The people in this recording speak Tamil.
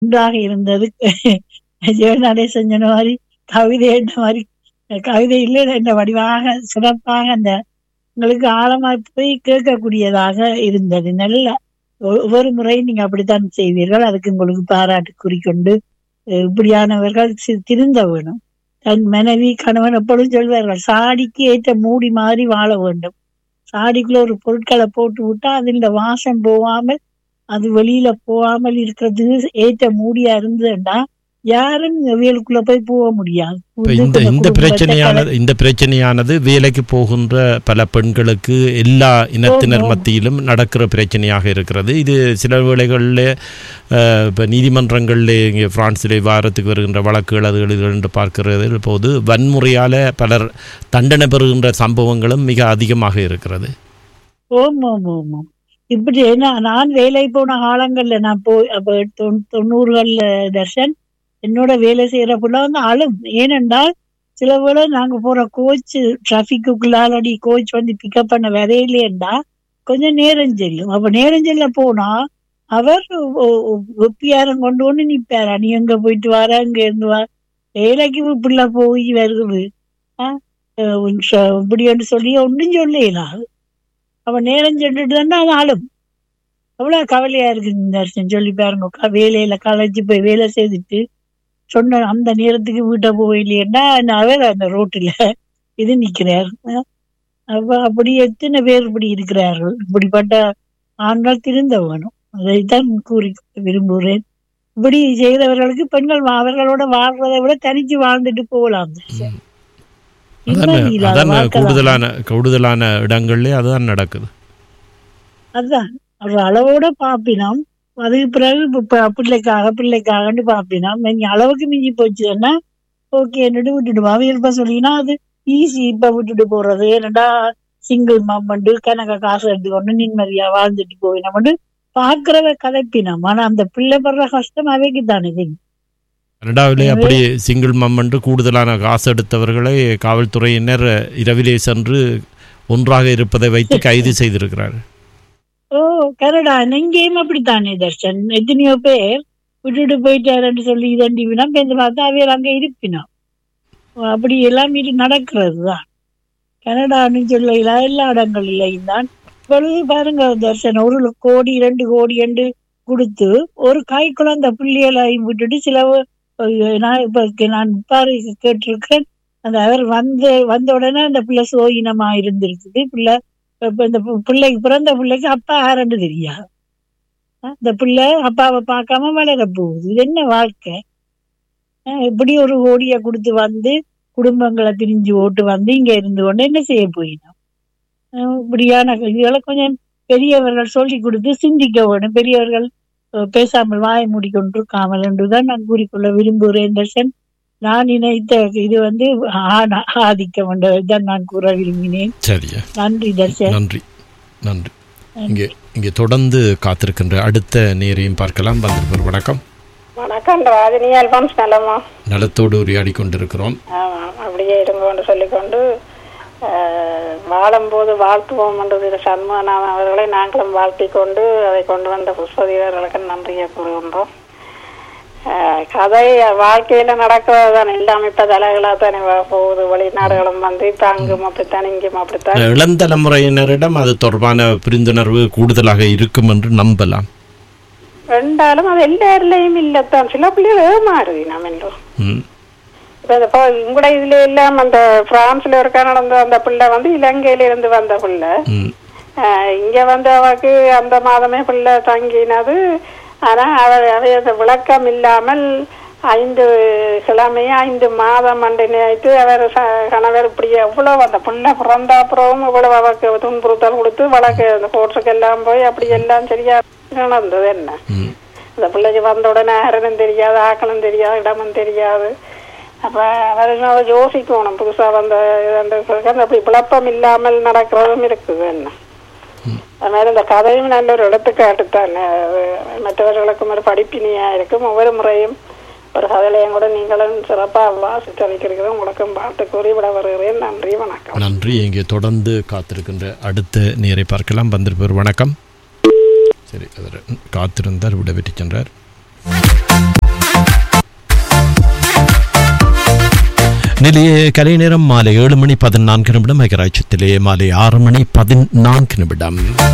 ஒன்றாக இருந்தது ஜெயநடேசன் சொன்ன மாதிரி கவிதை என்ற மாதிரி கவிதை இல்லை என்ற வடிவாக சிறப்பாக அந்த உங்களுக்கு ஆழமாய் போய் கேட்கக்கூடியதாக இருந்தது நல்ல ஒ- ஒவ்வொரு முறையும் நீங்க அப்படித்தான் செய்வீர்கள் அதுக்கு உங்களுக்கு பாராட்டு குறிக்கொண்டு அஹ், இப்படியானவர்கள் சி- திருந்த வேணும் தன் மனைவி கணவன் எப்பொழுதும் சொல்வார்கள் சாடிக்கு ஏற்ற மூடி மாதிரி வாழ வேண்டும் சாடிக்குள்ள ஒரு பொருட்களை போட்டு விட்டா அதில் வாசம் போகாமல் அது வெளியில போகாமல் இருக்கிறது ஏற்ற மூடியா இருந்ததுன்னா யாரும் வேலுக்குள்ள போய் போக முடியாது இப்ப இந்த இந்த குடும்பத்தை பிரச்சனையானது இந்த பிரச்சனையானது வேலைக்கு போகின்ற பல பெண்களுக்கு எல்லா இனத்தினர் ஆமா. மத்தியிலும் நடக்கிற பிரச்சனையாக இருக்கிறது இது சில வேளைகளில் இப்போ நீதிமன்றங்களில் இங்கே பிரான்சிலே வாரத்துக்கு வருகின்ற வழக்குகள் அதுகள் இதுகள் என்று பார்க்கிறது போது வன்முறையால் பலர் தண்டனை பெறுகின்ற சம்பவங்களும் மிக அதிகமாக இருக்கிறது ஓம் ஓம் ஓம் ஓம் இப்படி என்ன நான் வேலை போன காலங்கள்ல நான் போய் அப்ப தொண்ணூ- தொண்ணூறுகள்ல தர்ஷன் என்னோட வேலை செய்யற புள்ள வந்து அழும் ஏனென்றால் சில வேளை நாங்க போற கோச் டிராபிக்குள்ளாலடி கோச் வந்து பிக்கப் பண்ண வரையிலேண்டா கொஞ்சம் நேரம் செல்லும் அப்ப நேரம் செல்ல போனா அவர் ஒப்பியாரம் கொண்டு கொண்டு நிப்பாரா நீ எங்க போயிட்டு வர இங்க இருந்து வா வேலைக்கு பிள்ளை போய் வருது ஆ? அஹ் உன் ச- இப்படி என்று சொல்லி ஒன்றும் சொல்லலாம் அவன் நேரம் சென்றுட்டு தானே அது ஆளும் அவ்வளவு கவலையா இருக்கு இந்த வருஷம் சொல்லி பாருங்க க- வேலையில களைச்சு போய் வேலை செய்துட்டு சொன்ன அந்த நேரத்துக்கு வீட்டை போயில்லையேன்னா அவர் அந்த ரோட்டுல இது நிக்கிறார் அஹ் அப்ப அப்படி எத்தனை பேர் இப்படி இருக்கிறார்கள் இப்படிப்பட்ட ஆண்கள் திருந்த வேணும் அதைத்தான் கூறி விரும்புகிறேன் இப்படி செய்தவர்களுக்கு பெண்கள் வா- அவர்களோட வாழ்றதை விட தனிச்சு வாழ்ந்துட்டு போகலாம் அதான் நிம்மதி இல்லாத அதான் வாழ்க்கை தான். கூடுதலான கூடுதலான இடங்கள்லே அதுதான் நடக்குது அதான் ஒரு அளவோட பாப்பினோம் அதுக்கு பிறகு இப்ப ப- பிள்ளைக்காக பிள்ளைக்காகன்னு பாப்பினோம் நீ அளவுக்கு மிஞ்சி போச்சுன்னா ஓகே என்னட்டு விட்டுட்டு அவையல்பா சொல்லினா அது ஈஸி இப்ப விட்டுட்டு போறது ஏன்னடா சிங்கிள் மாமண்டு கணக்க காசு எடுத்துக்கொண்டு நிம்மதியா வாழ்ந்துட்டு போயினோம்னு பாக்குறவ கதைப்பினோம் ஆனா அந்த பிள்ளை படுற கஷ்டம் அவைக்கு தானே தெரியும் கனடாவிலே அப்படி சிங்கிள் மம் என்று கூடுதலான காசு எடுத்தவர்களை காவல்துறையினர் இரவிலே சென்று ஒன்றாக இருப்பதை வைத்து கைது செய்திருக்கிறார் ஓ கனடா இங்கேயும் அப்படித்தானே தர்ஷன் எத்தனையோ பேர் விட்டுட்டு போயிட்டாருன்னு சொல்லி இதண்டிவினா பேருந்து பார்த்தா அவையில் அங்க இருப்பினோம் அப்படி எல்லாம் இது நடக்கிறது தான் கனடான்னு சொல்ல எல்லா இடங்களிலையும் தான் இப்பொழுது பாருங்க தர்ஷன் ஒரு கோடி ரெண்டு கோடி என்று கொடுத்து ஒரு கை குழந்தை பிள்ளைகளையும் விட்டுட்டு சில அஹ், நான் இப்ப நான் பாரு கேட்டிருக்கிறேன் அந்த அவர் வந்து வந்த உடனே அந்த பிள்ளை சோயினமா இருந்திருக்குது பிள்ளை இப்ப இந்த பு- பிள்ளைக்கு பிறந்த பிள்ளைக்கு அப்பா யாருன்னு தெரியாது அஹ் இந்த பிள்ளை அப்பாவை பார்க்காம வளர போகுது இது என்ன வாழ்க்கை அஹ் இப்படி ஒரு கோடியை கொடுத்து வந்து குடும்பங்களை பிரிஞ்சு ஓட்டு வந்து இங்க இருந்து கொண்டு என்ன செய்ய போயினோம் அஹ் இப்படியான இதுகளை கொஞ்சம் பெரியவர்கள் சொல்லி கொடுத்து சிந்திக்க வேணும் பெரியவர்கள் அஹ், பேசாமல் வாயை மூடிக்கொண்டிருக்காமல் என்றுதான் நான் கூறிக்கொள்ள விரும்புகிறேன் தர்ஷன் நான் நினைத்த இது வந்து ஆண் ஆதிக்கம் என்றதான் நான் கூற விரும்பினேன் சரியா நன்றி தர்ஷன் நன்றி நன்றி இங்கே இங்கே தொடர்ந்து காத்திருக்கின்ற அடுத்த நேரையும் பார்க்கலாம் வந்திருப்பவர் வணக்கம் வணக்கம் ராஜினி அல்பான்ஸ் நலமா நலத்தோடு உரையாடி கொண்டிருக்கிறோம் ஆமாம் அப்படியே இருங்கோன்னு சொல்லிக்கொண்டு ஆஹ், வாழும்போது வாழ்த்துவோம் என்று சண்முகநாதன் அவர்களை நாங்களும் வாழ்த்திக் கொண்டு அதை கொண்டு வந்த புஷ்பதீவர்களுக்கு நன்றியை கூறுகின்றோம் ஆஹ், கதை வாழ்க்கையில நடக்கிறது தான் எல்லாமே இப்ப தலைகளா தானே வ- போகுது வெளிநாடுகளும் வந்து இப்ப அங்கும் அப்படித்தான் இங்கும் அப்படித்தான் இளந்தலைமுறையினரிடம் அது தொடர்பான புரிந்துணர்வு கூடுதலாக இருக்கும் என்று நம்பலாம் ரெண்டாலும் அது எல்லாருலயும் இல்லத்தான் சில பிள்ளைகள் ஏமாறுது நம்ம என்றும் ம். இப்ப இந்த போ- உங்களோட இதுல எல்லாம் அந்த பிரான்ஸ்ல இருக்க நடந்த அந்த பிள்ளை வந்து இலங்கையில இருந்து வந்த பிள்ளை ம். ஆஹ் இங்க வந்து அவக்கு அந்த மாதமே பிள்ளை தங்கினது ஆனா அவ அவை அந்த விளக்கம் இல்லாமல் ஐந்து கிழமை ஐந்து மாதம் அண்டு நினைத்து அவர் ச- கணவர் இப்படி எவ்வளவு அந்த பிள்ளை பிறந்த அப்புறமும் இவ்வளவு அவக்கு துன்புறுத்தல் கொடுத்து வழக்கு அந்த கோர்ட்டுக்கு எல்லாம் போய் அப்படி எல்லாம் சரியா நடந்தது என்ன ம். அந்த பிள்ளைக்கு வந்த உடனே யாருன்னு தெரியாது ஆக்களும் தெரியாது இடமும் தெரியாது அப்ப அவர் யோசிக்கணும் புதுசா வந்த அந்த அந்த அப்படி குழப்பம் இல்லாமல் நடக்கிறதும் இருக்குது என்ன அது மாதிரி இந்த கதையும் நல்ல ஒரு எடுத்துக்காட்டு தான் மற்றவர்களுக்கும் ஒரு படிப்பினியா இருக்கும் ஒவ்வொரு முறையும் ஒரு கதையிலையும் கூட நீங்களும் சிறப்பா வாசித்து அளிக்கிறீங்க உங்களுக்கும் பார்த்து கூறி விட வருகிறேன் நன்றி வணக்கம் நன்றி இங்கே தொடர்ந்து காத்திருக்கின்ற அடுத்த நேரை பார்க்கலாம் வந்திருப்பவர் வணக்கம் சரி அவர் காத்திருந்தார் விடைபெற்று சென்றார் நிலைய கலை நேரம் மாலை ஏழு மணி பதினான்கு நிமிடம் ஐக்கராட்சத்திலே மாலை ஆறு மணி பதினான்கு நிமிடம்